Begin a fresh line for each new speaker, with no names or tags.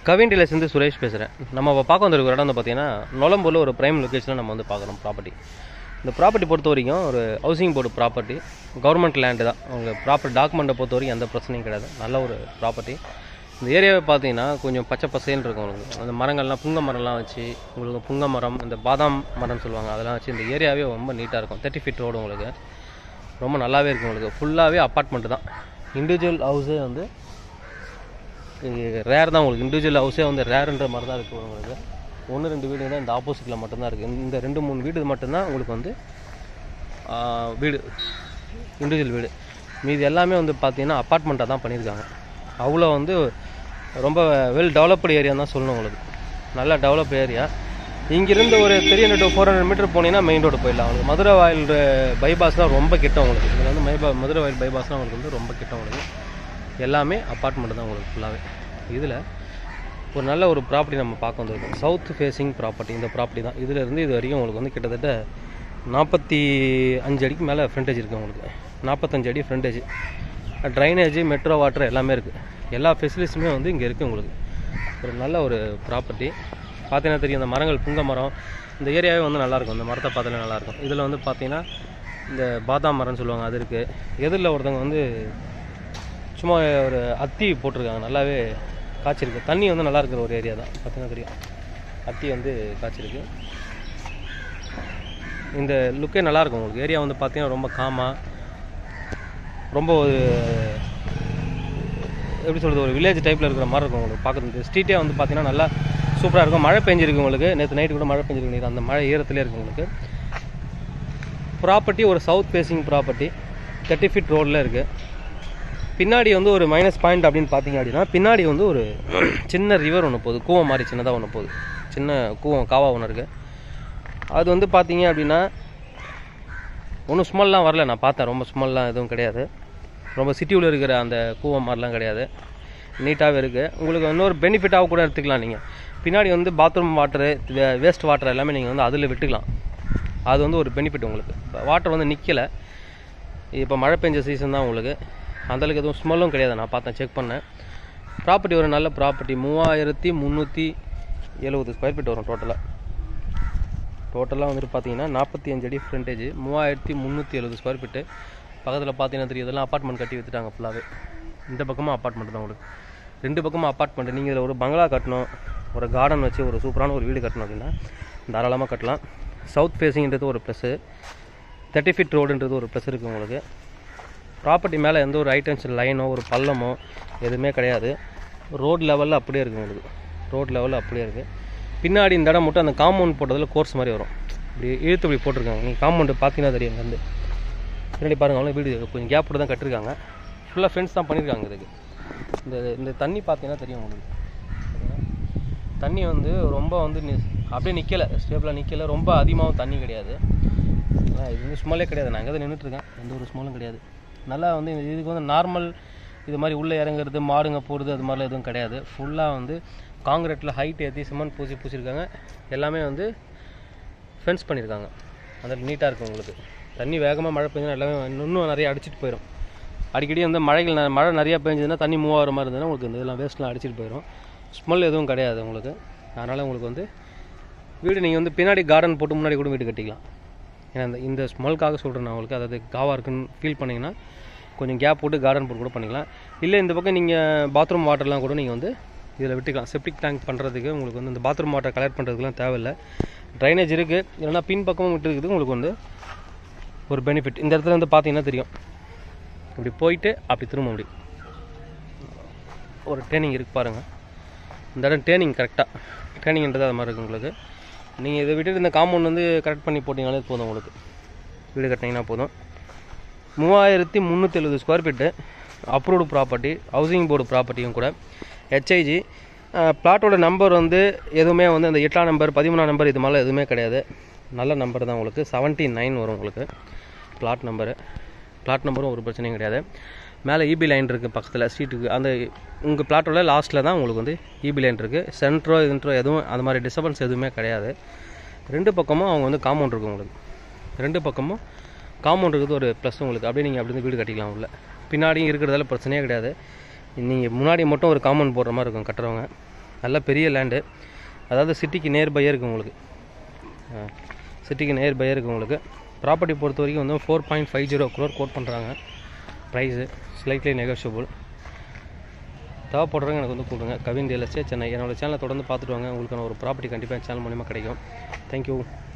கவின் டீலர்ஸ்லேருந்து சுரேஷ் பேசுகிறேன் நம்ம இப்போ பார்க்க வந்திருக்கிற இடம் வந்து பார்த்தீங்கன்னா நொலம்பூரில் ஒரு ப்ரைம் லொக்கேஷனில் நம்ம வந்து பார்க்குறோம் ப்ராப்பர்ட்டி இந்த ப்ராப்பர்ட்டி பொறுத்த வரைக்கும் ஒரு housing board property government land தான் அவங்க ப்ராப்பர் டாக்குமெண்ட்டை பொறுத்த வரைக்கும் எந்த பிரச்சனையும் கிடையாது நல்ல ஒரு ப்ராப்பர்ட்டி இந்த ஏரியாவை பார்த்தீங்கன்னா கொஞ்சம் பச்சை பசேல்னு இருக்கும் உங்களுக்கு அந்த மரங்கள்லாம் புங்க மரம்லாம் வச்சு உங்களுக்கு புங்க மரம் இந்த பாதாம் மரம்னு சொல்லுவாங்க அதெல்லாம் வச்சு இந்த ஏரியாவே ரொம்ப நீட்டாக இருக்கும் தேர்ட்டி ஃபீட் ரோடு உங்களுக்கு ரொம்ப நல்லாவே இருக்கும் உங்களுக்கு ஃபுல்லாகவே அப்பார்ட்மெண்ட் தான் இண்டிவிஜுவல் ஹவுஸே வந்து ரேர் தான் உங்களுக்கு இண்டிவிஜுவல் ஹவுஸே வந்து ரேருன்ற மாதிரி தான் இருக்குது உங்களுக்கு ஒன்று ரெண்டு வீடு தான் இந்த ஆப்போசிட்டில் மட்டும்தான் இருக்குது இந்த ரெண்டு மூணு வீடு மட்டும்தான் உங்களுக்கு வந்து ஆ, வீடு இண்டிவிஜுவல் வீடு மீதி எல்லாமே வந்து பார்த்தீங்கன்னா அப்பார்ட்மெண்ட்டாக தான் பண்ணியிருக்காங்க அவ்வளோ வந்து ரொம்ப வெல் டெவலப்டு ஏரியா தான் சொல்லணும் உங்களுக்கு நல்ல டெவலப் ஏரியா இங்கிருந்து ஒரு three hundred to four hundred metre போனீங்கன்னா மெயின் ரோடு போயிடலாம் உங்களுக்கு மதுரை வாயில் பைபாஸ்லாம் ரொம்ப கிட்ட உங்களுக்கு இதில் வந்து மைபா மதுரை வாயில் பைபாஸ்லாம் உங்களுக்கு வந்து ரொம்ப கிட்ட உங்களுக்கு எல்லாமே அப்பார்ட்மெண்ட் தான் உங்களுக்கு ஃபுல்லாகவே இதில் ஒரு நல்ல ஒரு ப்ராப்பர்ட்டி நம்ம பார்க்க வந்திருக்கோம் சவுத் ஃபேஸிங் ப்ராப்பர்ட்டி இந்த ப்ராப்பர்ட்டி தான் இதுல இருந்து இது வரைக்கும் உங்களுக்கு வந்து கிட்டத்தட்ட நாற்பத்தி அஞ்சு அடிக்கு மேலே ஃப்ரண்டேஜ் இருக்குது உங்களுக்கு நாற்பத்தஞ்சு அடி ஃப்ரண்டேஜ் ட்ரைனேஜ் மெட்ரோ வாட்டர் எல்லாமே இருக்குது எல்லா ஃபெசிலிட்டிஸுமே வந்து இங்கே இருக்குது உங்களுக்கு ஒரு நல்ல ஒரு ப்ராப்பர்ட்டி பார்த்தீங்கன்னா தெரியும் இந்த மரங்கள் புங்க மரம் இந்த ஏரியாவே வந்து நல்லாயிருக்கும் இந்த மரத்தை பார்த்தாலே நல்லாயிருக்கும் இதில் வந்து பார்த்தீங்கன்னா இந்த பாதாம் மரம்னு சொல்லுவாங்க அது இருக்குது எதிரில் ஒருத்தவங்க வந்து சும்மா ஒரு அத்தி போட்டிருக்காங்க நல்லாவே காய்ச்சிருக்கு தண்ணி வந்து நல்லா இருக்கிற ஒரு ஏரியா தான் பார்த்தீங்கன்னா தெரியும் அத்தி வந்து காய்ச்சிருக்கு இந்த லுக்கே நல்லா இருக்கும் உங்களுக்கு ஏரியா வந்து பார்த்தீங்கன்னா ரொம்ப காமா ரொம்ப ஒரு எப்படி சொல்கிறது ஒரு வில்லேஜ் டைப்பில் இருக்கிற மாதிரி இருக்கும் உங்களுக்கு பார்க்குறது ஸ்ட்ரீட்டே வந்து பார்த்தீங்கன்னா நல்லா சூப்பராக இருக்கும் மழை பெஞ்சிருக்கு உங்களுக்கு நேற்று நைட்டு கூட மழை பெஞ்சிருக்கு நீர் அந்த மழை ஈரத்துலேயே இருக்கு உங்களுக்கு ப்ராப்பர்ட்டி ஒரு south facing property thirty feet ரோடில் இருக்குது பின்னாடி வந்து ஒரு மைனஸ் பாயிண்ட் அப்படின்னு பார்த்தீங்க அப்படின்னா பின்னாடி வந்து ஒரு சின்ன ரிவர் ஒன்று போகுது கூவம் மாதிரி சின்னதாக ஒன்று போகுது சின்ன கூவம் காவா ஒன்று இருக்குது அது வந்து பார்த்தீங்க அப்படின்னா ஒன்றும் ஸ்மெல்லாம் வரல நான் பார்த்தேன் ரொம்ப ஸ்மெல்லாம் எதுவும் கிடையாது ரொம்ப சிட்டியில் இருக்கிற அந்த கூவம் மாதிரிலாம் கிடையாது நீட்டாகவே இருக்குது உங்களுக்கு இன்னொரு பெனிஃபிட்டாக கூட எடுத்துக்கலாம் நீங்கள் பின்னாடி வந்து பாத்ரூம் வாட்டரு வேஸ்ட் வாட்டர் எல்லாமே நீங்கள் வந்து அதில் விட்டுக்கலாம் அது வந்து ஒரு பெனிஃபிட் உங்களுக்கு வாட்டர் வந்து நிற்கலை இப்போ மழை பெஞ்ச சீசன் தான் உங்களுக்கு அந்தளவுக்கு எதுவும் ஸ்மெல்லும் கிடையாது நான் பார்த்தேன் செக் பண்ணேன் ப்ராப்பர்ட்டி ஒரு நல்ல ப்ராப்பர்ட்டி மூவாயிரத்தி முந்நூற்றி எழுபது ஸ்கொயர் ஃபீட் வரும் டோட்டலாக டோட்டலாக வந்துட்டு பார்த்தீங்கன்னா நாற்பத்தி அஞ்சு அடி ஃப்ரண்டேஜ் மூவாயிரத்தி முந்நூற்றி எழுபது ஸ்கொயர் ஃபீட்டு பக்கத்தில் பார்த்தீங்கன்னா தெரியும் இதெல்லாம் அப்பார்ட்மெண்ட் கட்டி வித்துட்டாங்க ஃபுல்லாகவே இந்த பக்கமும் அப்பார்ட்மெண்ட் தான் உங்களுக்கு ரெண்டு பக்கமும் அப்பார்ட்மெண்ட் நீங்கள் இதில் ஒரு பங்களா கட்டணும் ஒரு கார்டன் வச்சு ஒரு சூப்பரான ஒரு வீடு கட்டணும் அப்படின்னா தாராளமாக கட்டலாம் சவுத் ஃபேஸிங்ன்றது ஒரு ப்ளஸ்ஸு தேர்ட்டி ஃபீட் ரோடுன்றது ஒரு ப்ளஸ் இருக்குது உங்களுக்கு ப்ராப்பர்ட்டி மேலே எந்த ஒரு ஐட்டன்ஸ் லைனோ ஒரு பள்ளமோ எதுவுமே கிடையாது ரோட் லெவலில் அப்படியே இருக்குது உங்களுக்கு ரோட் லெவலில் அப்படியே இருக்குது பின்னாடி இந்த இடம் மட்டும் அந்த காம்பவுண்ட் போட்டதில் கோர்ஸ் மாதிரி வரும் இப்படி இழுத்து இப்படி போட்டிருக்காங்க நீங்கள் காம்பவுண்டு பார்த்தீங்கன்னா தெரியும் இங்கேருந்து பின்னாடி பாருங்க அவங்க வீடு கொஞ்சம் கேப் போட்டு தான் கட்டிருக்காங்க ஃபுல்லாக ஃப்ரெண்ட்ஸ் தான் பண்ணியிருக்காங்க இதுக்கு இந்த இந்த தண்ணி பார்த்தீங்கன்னா தெரியும் உங்களுக்கு தண்ணி வந்து ரொம்ப வந்து நி- அப்படியே நிற்கலை ஸ்டேபிளாக நிற்கலை ரொம்ப அதிகமாகவும் தண்ணி கிடையாது ஆனா, இது வந்து ஸ்மெல்லே கிடையாது நான் இங்கே தான் நின்றுட்டுருக்கேன் எந்த ஒரு ஸ்மெல்லும் கிடையாது நல்லா வந்து இது- இதுக்கு வந்து நார்மல் இது மாதிரி உள்ளே இறங்குறது மாடுங்க போகிறது அது மாதிரிலாம் எதுவும் கிடையாது ஃபுல்லாக வந்து காங்கிரீட்டில் ஹைட் ஏற்றி சிமெண்ட் பூசி பூசியிருக்காங்க எல்லாமே வந்து ஃபென்ஸ் பண்ணியிருக்காங்க அந்த நீட்டாக இருக்கும் உங்களுக்கு தண்ணி வேகமாக மழை பெஞ்சா எல்லாமே இன்னும் நிறைய அடிச்சிட்டு போயிடும் அடிக்கடி வந்து மழைகள் ந- மழை நிறையா பெஞ்சதுன்னா தண்ணி மூவ் ஆகிற மாதிரி இருந்ததுன்னா உங்களுக்கு இந்த இதெல்லாம் வேஸ்ட்லாம் அடிச்சிட்டு போயிடும் ஸ்மெல் எதுவும் கிடையாது உங்களுக்கு அதனால் உங்களுக்கு வந்து வீடு நீங்கள் வந்து பின்னாடி கார்டன் போட்டு முன்னாடி கூட வீடு கட்டிக்கலாம் ஏன்னா இந்த இந்த ஸ்மெல்க்காக சொல்கிறேன் நான் உங்களுக்கு அதாவது காவா இருக்குன்னு ஃபீல் பண்ணிங்கன்னா கொஞ்சம் கேப் போட்டு கார்டன் போட்டு கூட பண்ணிக்கலாம் இல்லை இந்த பக்கம் நீங்கள் பாத்ரூம் வாட்டர்லாம் கூட நீங்கள் வந்து இதில் விட்டுக்கலாம் செப்டிக் டேங்க் பண்ணுறதுக்கு உங்களுக்கு வந்து இந்த பாத்ரூம் வாட்டர் கலெக்ட் பண்ணுறதுக்குலாம் தேவையில்லை ட்ரைனேஜ் இருக்குது இல்லைன்னா பின் பக்கமும் விட்டுருக்குது உங்களுக்கு வந்து ஒரு பெனிஃபிட் இந்த இடத்துல வந்து பார்த்தீங்கன்னா தெரியும் இப்படி போயிட்டு அப்படி திரும்ப முடியும் ஒரு ட்ரைனிங் இருக்கு பாருங்கள் இந்த இடம் ட்ரைனிங் கரெக்டாக ட்ரைனிங்ன்றது அது மாதிரி இருக்குது உங்களுக்கு நீங்கள் இதை விட்டுட்டு இந்த காம்பவுண்ட் வந்து கரெக்ட் பண்ணி போட்டிங்கனாலே போதும் உங்களுக்கு வீடு கட்டினீங்கன்னா போதும் மூவாயிரத்தி முந்நூற்றி எழுபது square feet approved property housing board ப்ராப்பர்ட்டியும் கூட ஹெச்ஐஜி பிளாட்டோட நம்பர் வந்து எதுவுமே வந்து அந்த எட்டாம் நம்பர் பதிமூணாம் நம்பர் இது மாதிரிலாம் எதுவுமே கிடையாது நல்ல நம்பர் தான் உங்களுக்கு செவன்ட்டி நைன் வரும் உங்களுக்கு பிளாட் நம்பரு பிளாட் நம்பரும் ஒரு பிரச்சனையும் கிடையாது மேலே இபி லைன் இருக்குது பக்கத்தில் ஸ்ட்ரீட்டுக்கு அந்த உங்கள் பிளாட்டோட லாஸ்ட்டில் தான் உங்களுக்கு வந்து இபி லைன் இருக்குது சென்ட்ரோ இன்ட்ரோ எதுவும் அந்த மாதிரி டிஸ்டர்பன்ஸ் எதுவுமே கிடையாது ரெண்டு பக்கமும் அவங்க வந்து காம்பவுண்ட் இருக்கும் உங்களுக்கு ரெண்டு பக்கமும் காம்பவுண்ட் இருக்குது ஒரு ப்ளஸ் உங்களுக்கு அப்படியே நீங்கள் அப்படி இருந்து வீடு கட்டிக்கலாம் உள்ள பின்னாடியும் இருக்கிறதால பிரச்சனையே கிடையாது நீங்கள் முன்னாடி மட்டும் ஒரு காம்பவுண்ட் போடுற மாதிரி இருக்கும் கட்டுறவங்க நல்ல பெரிய லேண்டு அதாவது சிட்டிக்கு நியர்பையே இருக்குது உங்களுக்கு சிட்டிக்கு நியர்பையே இருக்குது உங்களுக்கு ப்ராப்பர்ட்டி பொறுத்த வரைக்கும் வந்து four point five zero crore quote பண்ணுறாங்க ப்ரைஸு ஸ்லைட்லி நெகோஷியபிள் தேவைப்படுறவங்க எனக்கு வந்து கூப்பிடுங்க கவின் ரியல் எஸ்டேட் சென்னை என்னோட சேனலை தொடர்ந்து பார்த்துட்டு வாங்க உங்களுக்கான ஒரு ப்ராப்பர்ட்டி கண்டிப்பாக சேனல் மூலிமா கிடைக்கும் தேங்க்யூ